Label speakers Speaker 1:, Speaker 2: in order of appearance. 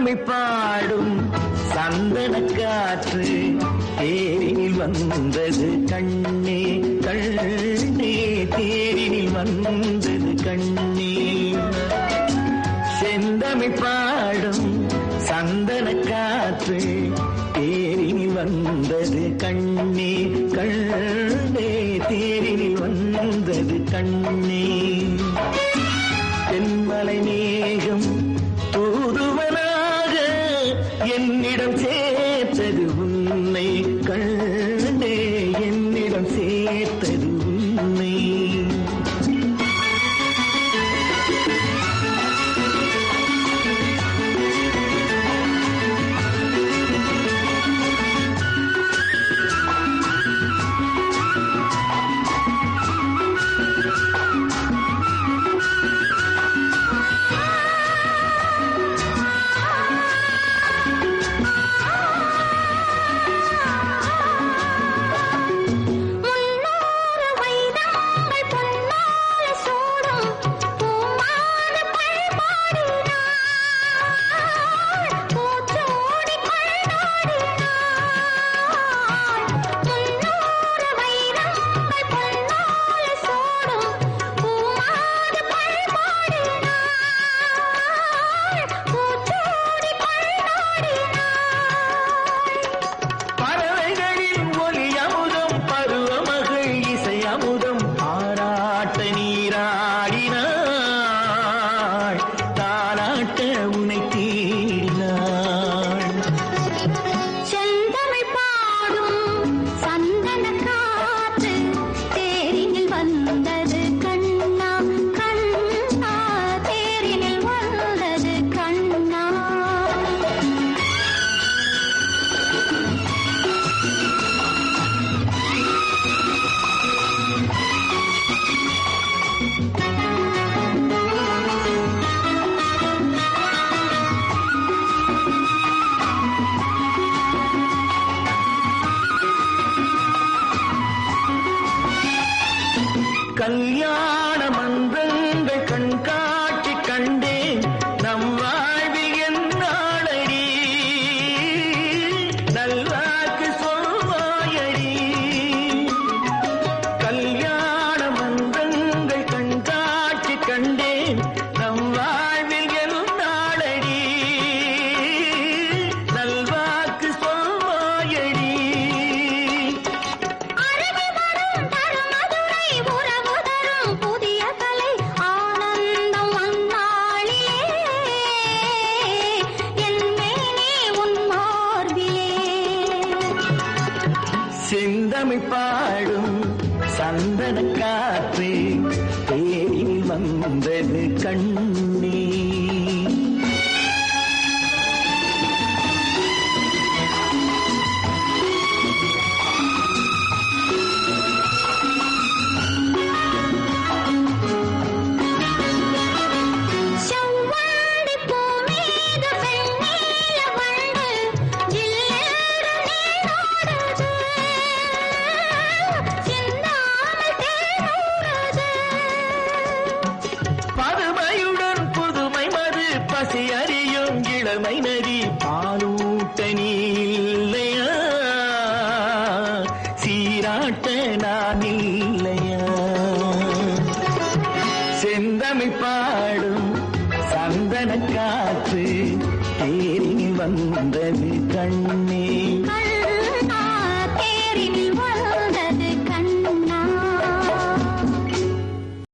Speaker 1: செந்தமிழ் பாடும் சந்தன காற்று தேரினில் வந்தது கண்ணே கண்ணே தேரினில் வந்தது கண்ணே செந்தமிழ் பாடும் சந்தன காற்று தேரினில் வந்தது கண்ணே கண்ணே தேரினில் வந்தது கண்ணே தென்மலை மேகம் தூதுவனாக என்னிடம் சேர்த்தது உன்னை கண்ணே என்னிடம் சேர்த்தது உன்னை
Speaker 2: முன்னூறு வைதங்கள் பொன்னால சூடும் பூமான பல்பாடினாள் பூச்சோடி கொண்டாடினாள் முன்னூறு வைதங்கள் பொன்னால சூடும் பூமான பல்பாடினாள் பூச்சோடி கொண்டாடினாள்
Speaker 1: பறவைகளின் ஒலி அமுதம் பருவமகள் இசை அமுதம் ஆராட்ட நீராடினாள் தாராட்ட உன்னை தேடினாள்
Speaker 2: செந்தமிழ் பாடும் சந்தன காற்று தேரினில் வந்தது கண்ணா கண்ணா தேரினில் வந்தது கண்ணா
Speaker 1: கல்யாண மன்றங்கள் கண்காட்சி கண்டேன் நம் வாழ்வில் என்னாளடி நல்வாக்கு சொல்வாயடி கல்யாண மன்றங்கள் கண்காட்சி கண்டேன் நம் வாழ்வில் என்னாளடி நல்வாக்கு சொல்வாயடி
Speaker 2: அருவி வரும் தருமதுரை உறவு தரும் புதிய கலை ஆனந்தம் வந்தாளிலே என் மேனே உன் மார்பிலே
Speaker 1: செந்தமிழ் பாடும் சந்தன காற்று தேரில் வந்தது கண்ணே
Speaker 2: செவ்வாழை பூ மீது வெண்ணில வண்டு ஜில்லென்று நீராடுது சிந்தாமல் தேனூறுது
Speaker 1: பதுமையுடன் புதுமை மது பசி அறியும் இளமை நதி பாலூட்ட நீ இல்லையா சீராட்ட நான் இல்லையா செந்தமிழ் பாடும் சந்தன காற்று தேரில் வந்தது கண்ணே